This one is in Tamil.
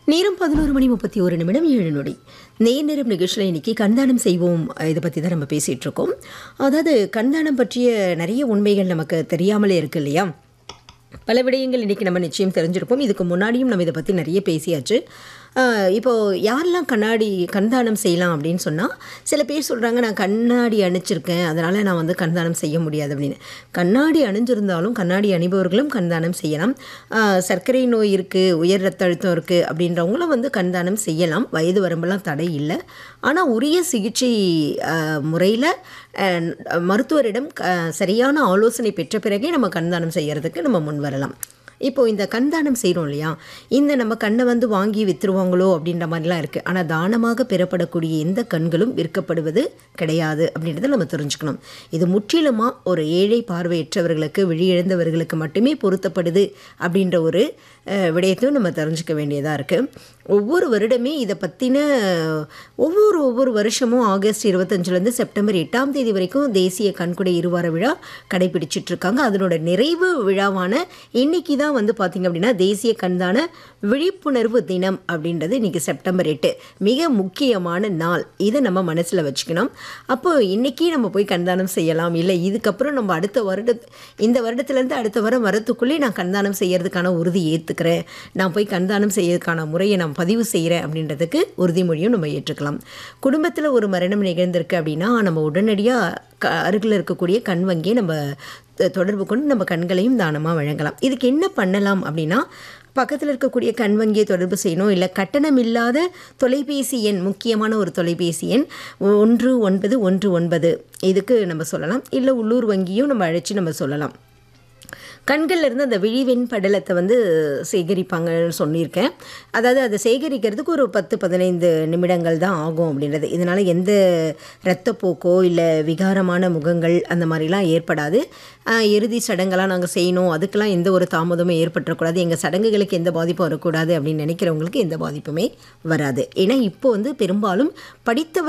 நேரம் பதினோரு மணி முப்பத்தி ஒரு நிமிடம் ஏழு நொடி நேர் நேரம் நிகழ்ச்சியில் இன்னைக்கு கண்தானம் செய்வோம் இதை பற்றி தான் நம்ம பேசிகிட்டு இருக்கோம் அதாவது கண்தானம் பற்றிய நிறைய உண்மைகள் நமக்கு தெரியாமலே இருக்கு இல்லையா பல விடயங்கள் இன்றைக்கி நம்ம நிச்சயம் தெரிஞ்சிருப்போம் இதுக்கு முன்னாடியும் நம்ம இதை பற்றி நிறைய பேசியாச்சு ஆஹ் இப்போ யாரெல்லாம் கண்ணாடி கண்தானம் செய்யலாம் அப்படின்னு சொன்னால் சில பேர் சொல்கிறாங்க நான் கண்ணாடி அணிச்சிருக்கேன் அதனால் நான் வந்து கண்தானம் செய்ய முடியாது அப்படின்னு கண்ணாடி அணிஞ்சிருந்தாலும் கண்ணாடி அணிபவர்களும் கண்தானம் செய்யலாம் ஆஹ் சர்க்கரை நோய் இருக்குது உயர் ரத்த அழுத்தம் இருக்குது அப்படின்றவங்களும் வந்து கண்தானம் செய்யலாம் வயது வரம்பெல்லாம் தடை இல்லை ஆனால் உரிய சிகிச்சை முறையில் மருத்துவரிடம் க- சரியான ஆலோசனை பெற்ற பிறகே நம்ம கண்தானம் செய்யறதுக்கு நம்ம முன் வரலாம் இப்போ இந்த கண்தானம் செய்கிறோம் இல்லையா இந்த நம்ம கண்ணை வந்து வாங்கி விற்றுருவாங்களோ அப்படின்ற மாதிரிலாம் இருக்குது ஆனால் தானமாக பெறப்படக்கூடிய எந்த கண்களும் விற்கப்படுவது கிடையாது அப்படின்றத நம்ம தெரிஞ்சுக்கணும் இது முற்றிலுமாக ஒரு ஏழை பார்வையற்றவர்களுக்கு விழியிழந்தவர்களுக்கு மட்டுமே பொருத்தப்படுது அப்படின்ற ஒரு அஹ், விடயத்தையும் நம்ம தெரிஞ்சுக்க வேண்டியதாக இருக்குது ஒவ்வொரு வருடமே இதை பற்றின ஒவ்வொரு ஒவ்வொரு வருஷமும் ஆகஸ்ட் இருபத்தஞ்சிலேருந்து செப்டம்பர் எட்டாம் தேதி வரைக்கும் தேசிய கண்குடை இருவார விழா கடைபிடிச்சிட்டு இருக்காங்க அதனோட நிறைவு விழாவான இன்னைக்கு தான் வந்து பார்த்திங்க அப்படின்னா தேசிய கண்தான விழிப்புணர்வு தினம் அப்படின்றது இன்னைக்கு செப்டம்பர் எட்டு மிக முக்கியமான நாள் இதை நம்ம மனசில் வச்சுக்கணும் அப்போ இன்னைக்கு நம்ம போய் கண்தானம் செய்யலாம் இல்லை இதுக்கப்புறம் நம்ம அடுத்த வருட இந்த வருடத்துலேருந்து அடுத்த வாரம் வரத்துக்குள்ளே நான் கண்தானம் செய்யறதுக்கான உறுதி ஏற்றுக்கிறேன் நான் போய் கண்தானம் செய்யறதுக்கான முறையை நான் பதிவு செய்கிறேன் அப்படின்றதுக்கு உறுதிமொழியும் நம்ம ஏற்றுக்கலாம் குடும்பத்தில் ஒரு மரணம் நிகழ்ந்திருக்கு அப்படின்னா நம்ம உடனடியாக க அருகில் இருக்கக்கூடிய கண் வங்கியை நம்ம த- தொடர்பு கொண்டு நம்ம கண்களையும் தானமாக வழங்கலாம் இதுக்கு என்ன பண்ணலாம் அப்படின்னா பக்கத்தில் இருக்கக்கூடிய கண் வங்கியை தொடர்பு செய்யணும் இல்லை கட்டணம் இல்லாத தொலைபேசி எண் முக்கியமான ஒரு தொலைபேசி எண் ஒன்று ஒன்பது ஒன்று ஒன்பது இதுக்கு நம்ம சொல்லலாம் இல்லை உள்ளூர் வங்கியும் நம்ம அழைச்சி நம்ம சொல்லலாம் கண்கள்ல இருந்து அந்த விழிவெண் படலத்தை வந்து சேகரிப்பாங்கன்னு சொல்லியிருக்கேன் அதாவது அதை சேகரிக்கிறதுக்கு ஒரு பத்து பதினைந்து நிமிடங்கள் தான் ஆகும் அப்படின்றது இதனால் எந்த இரத்தப்போக்கோ இல்லை விகாரமான முகங்கள் அந்த மாதிரிலாம் ஏற்படாது ஆஹ் இறுதி சடங்கெல்லாம் நாங்கள் செய்யணும் அதுக்கெல்லாம் எந்த ஒரு தாமதமும் ஏற்பட்டுறக்கூடாது எங்கள் சடங்குகளுக்கு எந்த பாதிப்பும் வரக்கூடாது அப்படின்னு நினைக்கிறவங்களுக்கு எந்த பாதிப்புமே வராது ஏன்னா இப்போ வந்து பெரும்பாலும் படித்தவர்